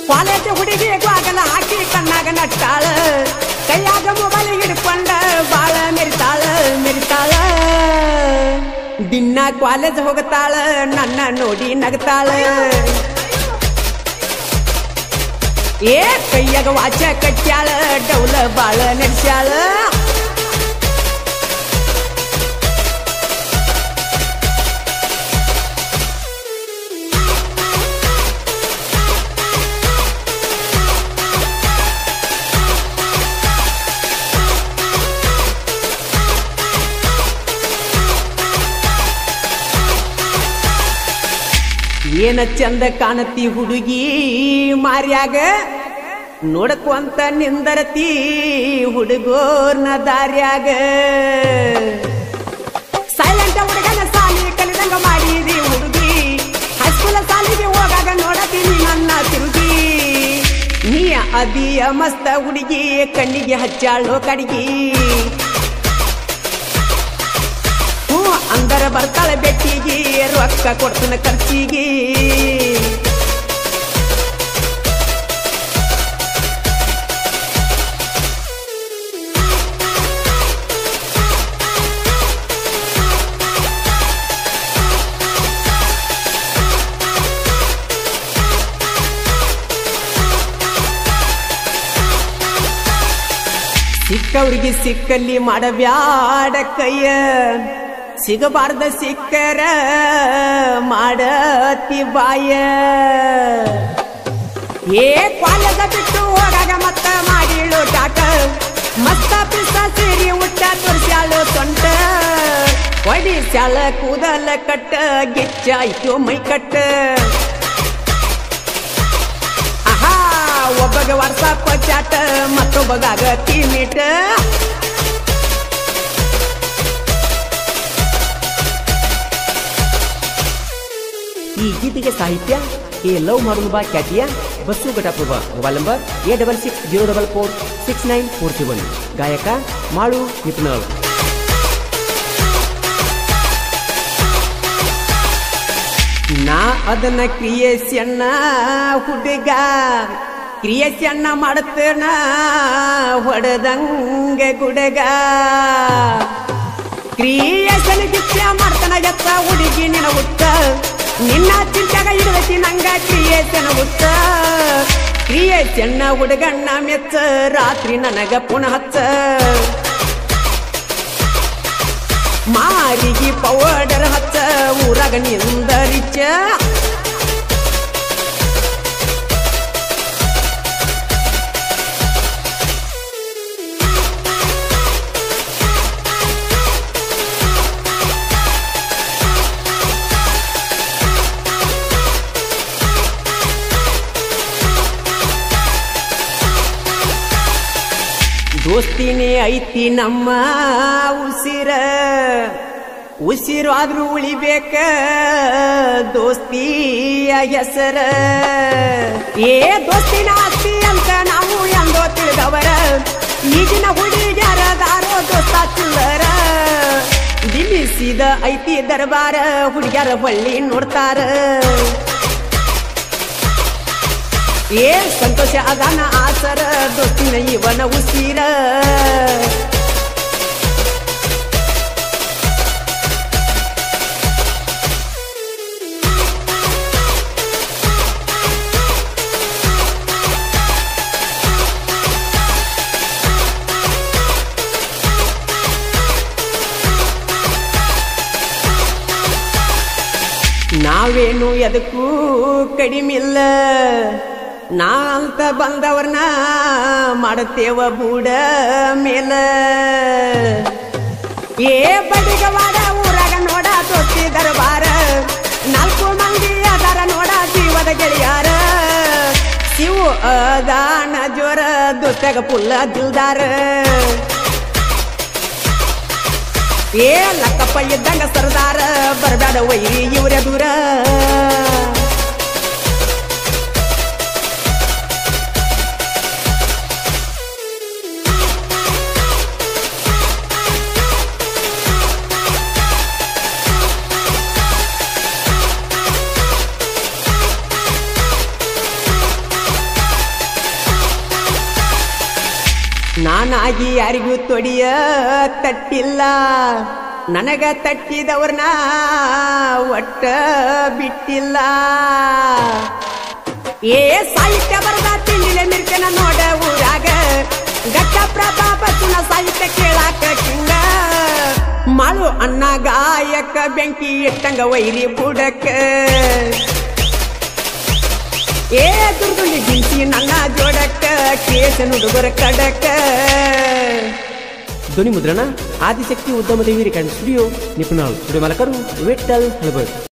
college ಹುಡುಗಿ ಬಾಗಲ ಹಾಕಿ ಕಣ್ಣಾಗ ನಟ್ಟಾಳ ಕೈಯಾಗ ಮೊಬೈಲ್ ಹಿಡ್ಕೊಂಡ ಬಾಳ ಮೆರಿತಾಳ ಮೆರಿತಾಳ ದಿನ ಕಾಲೇಜ್ ಹೋಗತಾಳ ನನ್ನ ನೋಡಿ ನಗತಾಳ ಏ ಕೈಯಾಗ ವಾಚ ಕಟ್ಟ್ಯಾಳ ಡೌಲ ಬಾಳ ನಡೆಸ್ಯಾಳ ಏನ ಚಂದ ಕಾಣತಿ ಹುಡುಗಿ ಮಾರ್ಯಾಗ ನೋಡಕ್ವಂತ ನಿಂದರತಿ ಹುಡುಗೋರ್ನ ದಾರ್ಯಾಗ ಸೈಲೆಂಟ್ ಹುಡುಗನ ಸಾಲಿ ಕಲಿದಂಗ ಮಾಡಿದಿ ಹುಡುಗಿ ಹೈಸ್ಕೂಲ ಸಾಲಿಗೆ ಹೋಗಾಗ ನೋಡತೀನಿ ನನ್ನ ತಿರುಗಿ ನೀ ಅದಿಯ ಮಸ್ತ ಹುಡುಗಿ ಕಣ್ಣಿಗೆ ಹಚ್ಚಾಳೋ ಕಡಿಗಿ ಹ್ಞೂ ಅಂದರ ಬರ್ತಾಳೆ ಬೆಟ್ಟಿಗೆ ರೊಕ್ಕ ಕೊಡ್ತಾನ ಖರ್ಚಿಗೆ ಸಿಕ್ಕವ್ರಿಗೆ ಸಿಕ್ಕಲ್ಲಿ ಮಾಡಬ್ಯಾಡ ಕೈಯ ಸಿಗಬಾರ್ದ ಸಿಕ್ಕರ ಮಾಡತಿ ಬಾಯ ಏ ಕಾಲದ ಬಿಟ್ಟು ಹೋಗಾಗ ಮತ್ತ ಮಾಡಿಳು ಟಾಟ ಮಸ್ತ ಪಿಸ್ತ ಸೀರಿ ಉಟ್ಟ ತೋರ್ಸ್ಯಾಳು ಸೊಂಟ ಒಡಿಸ್ಯಾಳ ಕೂದಲ ಕಟ್ಟ ಗಿಚ್ಚಾಯ್ತು ಮೈ ಕಟ್ಟ ಆಹಾ ಒಬ್ಬಗ ವಾಟ್ಸಪ್ ಚಾಟ ಮತ್ತೊಬ್ಬಗಾಗ ತೀಮಿಟ ಈ ಗೀತೆಗೆ ಸಾಹಿತ್ಯ ಎ ಲವ್ ಮಾಡುವ ಬಾ ಖ್ಯಾತಿಯ ಬಸ್ಸು ಘಟಪೂರ್ವ ಮೊಬೈಲ್ ನಂಬರ್ ಎ double six zero double four six nine four seven ಗಾಯಕ ಮಾಳು ನಿಪ್ನಾಳ್ ನಾ ಅದನ್ನ ಕ್ರಿಯೇಷನ್ನ ಹುಡುಗ ಕ್ರಿಯೇಷನ್ನ ಮಾಡುತ್ತೇನ ಹೊಡೆದಂಗ ಗುಡಗ ಕ್ರಿಯೇಷನ್ ಗಿಚ್ಚ ಮಾಡ್ತಾನ ಎತ್ತ ಹುಡುಗಿ ನಿನ ಹುಟ್ಟ ನಿನ್ನ ಚಿಂತಾಗ ಇಡದತಿ ನಂಗ ಕ್ರಿಯೇಷನ್ ಹುಟ್ಟ ಕ್ರಿಯೇಷನ್ನ ಹುಡುಗಣ್ಣ ಮೆಚ್ಚ ರಾತ್ರಿ ನನಗ ಪುನಃ ಹಚ್ಚ ಮಾರಿಗೆ ಪೌಡರ್ ಹಚ್ಚ ಊರಾಗ ನಿಂದರಿಚ ದೋಸ್ತಿನೇ ಐತಿ ನಮ್ಮ ಉಸಿರ ಉಸಿರು ಆದ್ರೂ ಉಳಿಬೇಕ ದೋಸ್ತಿಯ ಹೆಸರ ಏ ದೋಸ್ತಿನ ಆಸ್ತಿ ಅಂತ ನಾವು ಎಂದೋ ತಿಳಿದವರ ಈಗಿನ ಹುಡುಗ್ಯಾರದಾರೋ ದೋಸ್ತ ಚಿಲ್ಲರ ದಿಲಿಸಿದ ಐತಿ ದರ್ಬಾರ ಹುಡುಗ್ಯಾರ ಹೊಳ್ಳಿ ನೋಡ್ತಾರ ಏ ಸಂತೋಷ ಅದಾನ ಆಸರ ದೋಸ್ತಿನ ಇವನ ಉಸಿರ ನಾವೇನು ಎದಕ್ಕೂ ಕಡಿಮಿಲ್ಲ ನಾ ಅಂತ ಬಂದವ್ರನ್ನ ಮಾಡುತ್ತೇವ ಬೂಡ ಮೇಲ ಏ ಬಡಿಗವಾಡ ಊರಾಗ ನೋಡ ದೋಸ್ತಿ ದರ್ಬಾರ ನಾಲ್ಕು ಮಂದಿ ಅದಾರ ನೋಡ ಜೀವದ ಗೆಳೆಯಾರ ಶಿವು ಅದಾನ ಜ್ವರ ದೋಸ್ತಾಗ ಪುಲ್ಲ ದಿಲ್ದಾರ ಏ ಲಕ್ಕಪ್ಪ ಇದ್ದಂಗ ಸರ್ದಾರ ಬರಬೇಡ ವೈರಿ ಇವ್ರ ದೂರ ನಾನಾಗಿ ಯಾರಿಗೂ ತೊಡಿಯ ತಟ್ಟಿಲ್ಲ ನನಗ ತಟ್ಟಿದವ್ರನ್ನ ಒಟ್ಟ ಬಿಟ್ಟಿಲ್ಲ ಏ ಸಾಹಿತ್ಯ ಬರದ ತಿಂಡಿಲೆ ಮಿರ್ಕನ ನೋಡ ಊರಾಗ ಗಟ್ಟ ಪ್ರತಾಪ ಸುನ ಸಾಹಿತ್ಯ ಕೇಳಾಕ ಕಿಂಗ ಮಾಳು ಅನ್ನ ಗಾಯಕ ಬೆಂಕಿ ಇಟ್ಟಂಗ ವೈರಿ ಬುಡಕ ಏ ದುರ್ದುಂಡಿ ಗಿಂತಿ ನನ್ನ ಜೋಡಕ್ಕ ಕೇಸ ನುಡುಗರ ಕಡಕ ಧ್ವನಿ ಮುದ್ರಣ ಆದಿಶಕ್ತಿ ಉದ್ಯಮ ದೇವಿ ರೆಕಾರ್ಡಿಂಗ್ ಸ್ಟುಡಿಯೋ ನಿಪುಣಾಳ್ ಸ್ಟುಡಿಯೋ ಮಾಲಕರು ವಿಠಲ್ ಹಳಬರ್